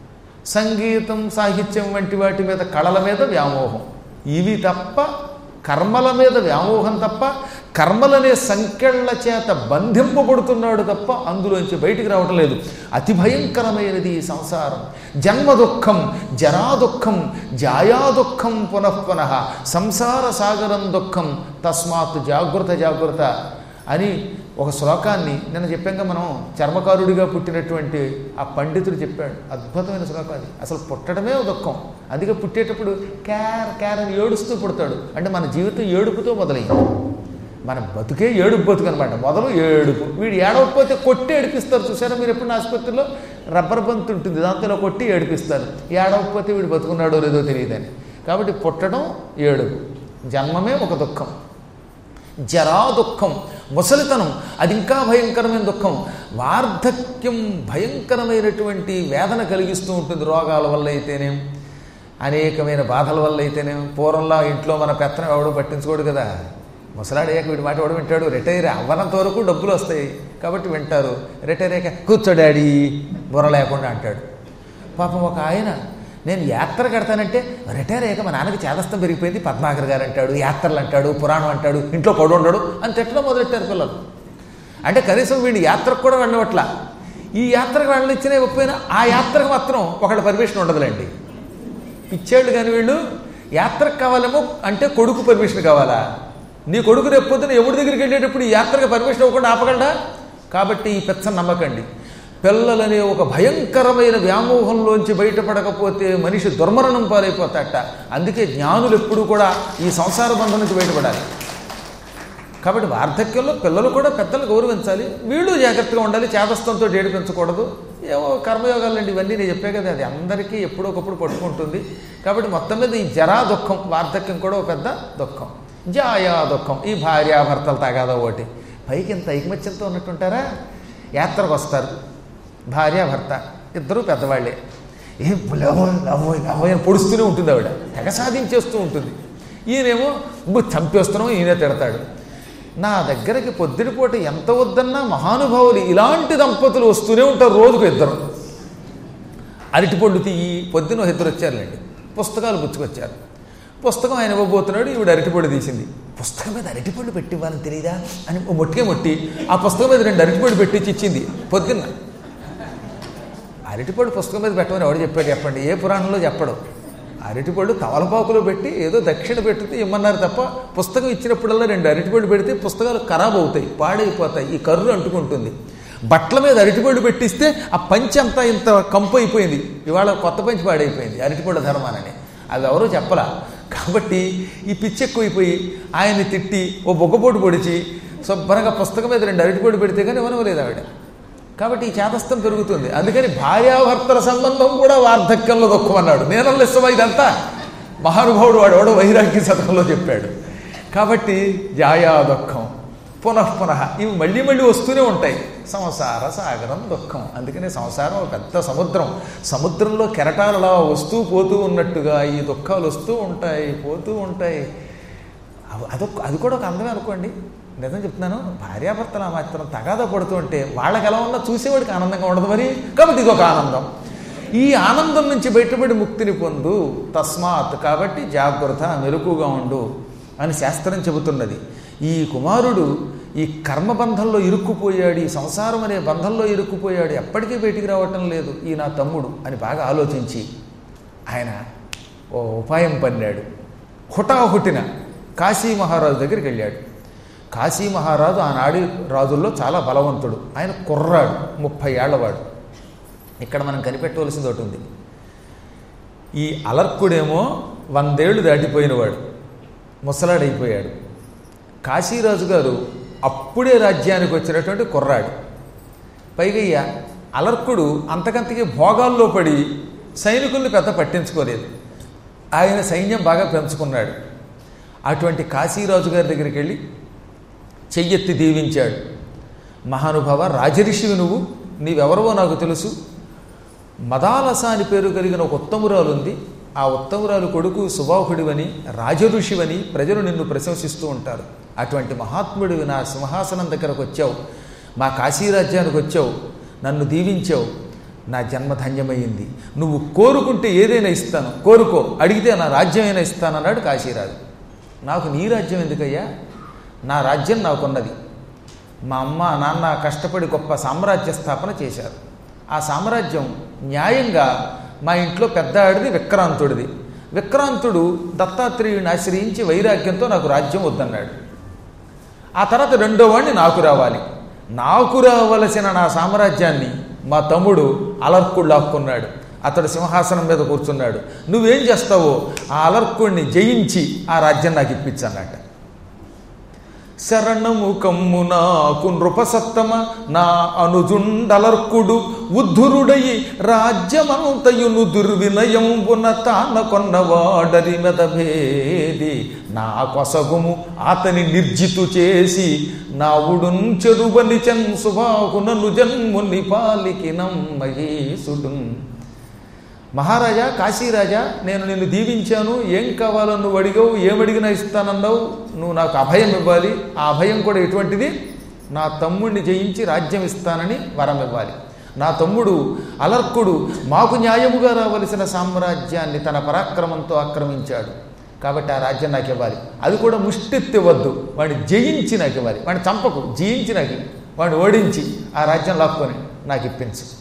సంగీతం సాహిత్యం వంటి వాటి మీద కళల మీద వ్యామోహం ఇవి తప్ప కర్మల మీద వ్యామోహం తప్ప కర్మలనే సంకెళ్ల చేత బంధింపబడుతున్నాడు తప్ప అందులోంచి బయటికి రావటం లేదు అతి భయంకరమైనది ఈ సంసారం జన్మ దుఃఖం జరా దుఃఖం జాయా దుఃఖం పునఃపునః సంసార సాగరం దుఃఖం తస్మాత్ జాగ్రత్త జాగ్రత్త అని ఒక శ్లోకాన్ని నిన్న చెప్పాక మనం చర్మకారుడిగా పుట్టినటువంటి ఆ పండితుడు చెప్పాడు అద్భుతమైన శ్లోకం అది అసలు పుట్టడమే ఒక దుఃఖం అందుకే పుట్టేటప్పుడు క్యార్ క్యార్ అని ఏడుస్తూ పుడతాడు అంటే మన జీవితం ఏడుపుతో మొదలైంది మన బతుకే ఏడుపు బతుకు అనమాట మొదలు ఏడుపు వీడు ఏడవకపోతే కొట్టి ఏడిపిస్తారు చూసారా మీరు ఎప్పుడు ఆసుపత్రిలో రబ్బర్ బంత్ ఉంటుంది దాంతో ఇలా కొట్టి ఏడిపిస్తారు ఏడవకపోతే వీడు బతుకున్నాడో లేదో తెలియదని కాబట్టి పుట్టడం ఏడుపు జన్మమే ఒక దుఃఖం జరా దుఃఖం ముసలితనం అది ఇంకా భయంకరమైన దుఃఖం వార్ధక్యం భయంకరమైనటువంటి వేదన కలిగిస్తూ ఉంటుంది రోగాల వల్ల అయితేనేం అనేకమైన బాధల వల్ల అయితేనేం పూర్వంలో ఇంట్లో మన పెత్తనం ఎవడో పట్టించుకోడు కదా ముసలాడయ్యాక వీడి మాట ఎవడు వింటాడు రిటైర్ అవ్వనంత వరకు డబ్బులు వస్తాయి కాబట్టి వింటారు రిటైర్ అయ్యాక కూర్చో డాడీ బుర్ర లేకుండా అంటాడు పాపం ఒక ఆయన నేను యాత్ర కడతానంటే రిటైర్ అయ్యాక మా నాన్నకి చేదస్తం పెరిగిపోయింది పద్మాకర్ గారు అంటాడు యాత్రలు అంటాడు పురాణం అంటాడు ఇంట్లో పడు ఉండడు అని తిట్టడం మొదలెట్టారు పిల్లలు అంటే కనీసం వీడి యాత్రకు కూడా వెళ్ళవట్లా ఈ యాత్రకు వెళ్ళనిచ్చినా ఇవ్వకపోయినా ఆ యాత్రకు మాత్రం ఒకళ్ళ పర్మిషన్ ఉండదులేండి ఇచ్చేళ్ళు కానీ వీళ్ళు యాత్రకు కావాలేమో అంటే కొడుకు పర్మిషన్ కావాలా నీ కొడుకు రేపు పొద్దున ఎవరి దగ్గరికి వెళ్ళేటప్పుడు ఈ యాత్రకు పర్మిషన్ ఇవ్వకుండా ఆపగలడా కాబట్టి ఈ పెచ్చ నమ్మకండి పిల్లలనే ఒక భయంకరమైన వ్యామోహంలోంచి బయటపడకపోతే మనిషి దుర్మరణం పాలైపోతాట అందుకే జ్ఞానులు ఎప్పుడూ కూడా ఈ సంసార బంధం నుంచి బయటపడాలి కాబట్టి వార్ధక్యంలో పిల్లలు కూడా పెద్దలు గౌరవించాలి వీళ్ళు జాగ్రత్తగా ఉండాలి చేతస్థంతో ఏడిపించకూడదు ఏవో కర్మయోగాలండి ఇవన్నీ నేను చెప్పే కదా అది అందరికీ ఎప్పుడో ఒకప్పుడు పట్టుకుంటుంది కాబట్టి మొత్తం మీద ఈ జరా దుఃఖం వార్ధక్యం కూడా ఒక పెద్ద దుఃఖం జాయా దుఃఖం ఈ భార్యాభర్తలు తగాదా ఒకటి పైకి ఇంత ఐకమత్యంతో ఉన్నట్టుంటారా యాత్రకు వస్తారు భార్యాభర్త ఇద్దరు పెద్దవాళ్ళే ఏ లవ్వు లవ్వు లవ్వు అని పొడుస్తూనే ఉంటుంది ఆవిడ తెగ సాధించేస్తూ ఉంటుంది ఈయనేమో "బు, చంపేస్తున్నాం ఈయనే తిడతాడు నా దగ్గరికి పొద్దుటిపూట ఎంత వద్దన్నా మహానుభావులు ఇలాంటి దంపతులు వస్తూనే ఉంటారు రోజుకు ఇద్దరు అరటిపళ్ళు తీయి పొద్దున ఇద్దరు వచ్చారులేండి పుస్తకాలు పుచ్చుకొచ్చారు పుస్తకం ఆయన ఇవ్వబోతున్నాడు ఈవిడ అరటిపళ్ళు తీసింది పుస్తకం మీద అరటిపళ్ళు పెట్టి ఇవ్వాలని తెలియదా అని ఓ మొట్టికే మొట్టి ఆ పుస్తకం మీద రెండు అరటిపళ్ళు పెట్టించి ఇచ్చింది పొద్దున్న అరటిపళ్ళు పుస్తకం మీద పెట్టమని ఎవడు చెప్పాడు చెప్పండి ఏ పురాణంలో చెప్పడు అరటిపళ్ళు తవలపాకులో పెట్టి ఏదో దక్షిణ పెడితే ఇమ్మన్నారు తప్ప పుస్తకం ఇచ్చినప్పుడల్లా రెండు అరటిపళ్ళు పెడితే పుస్తకాలు ఖరాబ్ అవుతాయి పాడైపోతాయి ఈ కర్రు అంటుకుంటుంది బట్టల మీద అరటిపళ్ళు పెట్టిస్తే ఆ పంచి అంతా ఇంత కంపు అయిపోయింది ఇవాళ కొత్త పంచి పాడైపోయింది అరటిపళ్ళ ధర్మానని అవి ఎవరో చెప్పలా కాబట్టి ఈ పిచ్చి ఎక్కువైపోయి ఆయన్ని తిట్టి ఓ బొగ్గపోటు పొడిచి శుభ్రంగా పుస్తకం మీద రెండు అరటిపళ్ళు పెడితే కానీ ఇవ్వనవలేదు ఆవిడ కాబట్టి ఈ చేతస్థం పెరుగుతుంది అందుకని భార్యాభర్తల సంబంధం కూడా వార్ధక్యంలో దుఃఖం అన్నాడు నేనల్లో ఇష్టమా ఇదంతా మహానుభావుడు వాడు ఎవడో వైరాగ్య శతకంలో చెప్పాడు కాబట్టి జాయా దుఃఖం పునః పునః ఇవి మళ్ళీ మళ్ళీ వస్తూనే ఉంటాయి సంసార సాగరం దుఃఖం అందుకనే సంసారం ఒక పెద్ద సముద్రం సముద్రంలో కెరటాలు అలా వస్తూ పోతూ ఉన్నట్టుగా ఈ దుఃఖాలు వస్తూ ఉంటాయి పోతూ ఉంటాయి అవ- అదొక అది కూడా ఒక అందమే అనుకోండి నిజం చెప్తున్నాను భార్యాభర్తలు ఆ మాత్రం తగాదా పడుతూ ఉంటే వాళ్ళకి ఎలా ఉన్నా చూసేవాడికి ఆనందంగా ఉండదు మరి కాబట్టి ఇది ఒక ఆనందం ఈ ఆనందం నుంచి బయటపడి ముక్తిని పొందు తస్మాత్ కాబట్టి జాగ్రత్త మెలకుగా ఉండు అని శాస్త్రం చెబుతున్నది ఈ కుమారుడు ఈ కర్మబంధంలో ఇరుక్కుపోయాడు ఈ సంసారం అనే బంధంలో ఇరుక్కుపోయాడు ఎప్పటికీ బయటికి రావటం లేదు ఈ నా తమ్ముడు అని బాగా ఆలోచించి ఆయన ఓ ఉపాయం పన్నాడు హుటాహుటిన కాశీ మహారాజు దగ్గరికి వెళ్ళాడు కాశీ మహారాజు ఆనాడి రాజుల్లో చాలా బలవంతుడు ఆయన కుర్రాడు ముప్పై ఏళ్లవాడు ఇక్కడ మనం కనిపెట్టవలసింది ఒకటి ఉంది ఈ అలర్కుడేమో వందేళ్లు దాటిపోయినవాడు ముసలాడైపోయాడు కాశీరాజు గారు అప్పుడే రాజ్యానికి వచ్చినటువంటి కుర్రాడు పైగా ఈ అలర్కుడు అంతకంతకి భోగాల్లో పడి సైనికుల్ని పెద్ద పట్టించుకోలేదు ఆయన సైన్యం బాగా పెంచుకున్నాడు అటువంటి కాశీరాజు గారి దగ్గరికి వెళ్ళి చెయ్యెత్తి దీవించాడు మహానుభావ రాజరిషివి నువ్వు నీవెవరవో నాకు తెలుసు మదాలస అని పేరు కలిగిన ఒక ఉత్తమురాలు ఉంది ఆ ఉత్తమురాలు కొడుకు సుబాహుడివని రాజఋషివని ప్రజలు నిన్ను ప్రశంసిస్తూ ఉంటారు అటువంటి మహాత్ముడివి నా సింహాసనం దగ్గరకు వచ్చావు మా కాశీరాజ్యానికి వచ్చావు నన్ను దీవించావు నా జన్మ ధన్యమైంది నువ్వు కోరుకుంటే ఏదైనా ఇస్తాను కోరుకో అడిగితే నా రాజ్యమైనా ఇస్తానన్నాడు కాశీరాజు నాకు నీ రాజ్యం ఎందుకయ్యా నా రాజ్యం నాకున్నది మా అమ్మ నాన్న కష్టపడి గొప్ప సామ్రాజ్య స్థాపన చేశారు ఆ సామ్రాజ్యం న్యాయంగా మా ఇంట్లో పెద్ద ఆడిది విక్రాంతుడిది విక్రాంతుడు దత్తాత్రేయుని ఆశ్రయించి వైరాగ్యంతో నాకు రాజ్యం వద్దన్నాడు ఆ తర్వాత రెండో వాడిని నాకు రావాలి నాకు రావలసిన నా సామ్రాజ్యాన్ని మా తమ్ముడు అలర్కుడు లాక్కున్నాడు అతడు సింహాసనం మీద కూర్చున్నాడు నువ్వేం చేస్తావో ఆ అలర్కుడిని జయించి ఆ రాజ్యం నాకు ఇప్పించన్నట్ట శరణము కమ్ము నాకు నృపసత్తమ నా అనుజుండలర్కుడు ఉద్ధురుడయి రాజ్యమంతయును దుర్వినయంబున తాన కొన్నవాడరి మెదభేది నా కొసగుము అతని నిర్జితు చేసి నావుడున్ చెరువని చన్ సుబాహునను జన్ముని పాలికినం మహేశుడున్ మహారాజా కాశీరాజా నేను నిన్ను దీవించాను ఏం కావాలో నువ్వు అడిగావు ఏమడిగినా ఇస్తానన్నావు నువ్వు నాకు అభయం ఇవ్వాలి ఆ అభయం కూడా ఎటువంటిది నా తమ్ముడిని జయించి రాజ్యం ఇస్తానని వరం ఇవ్వాలి నా తమ్ముడు అలర్కుడు మాకు న్యాయముగా రావలసిన సామ్రాజ్యాన్ని తన పరాక్రమంతో ఆక్రమించాడు కాబట్టి ఆ రాజ్యం నాకు ఇవ్వాలి అది కూడా ముష్టెత్తివద్దు వాడిని జయించి నాకు ఇవ్వాలి వాడిని చంపకు జయించి నాకు ఇవ్వు. వాడిని ఓడించి ఆ రాజ్యం లాక్కొని నాకు ఇప్పించు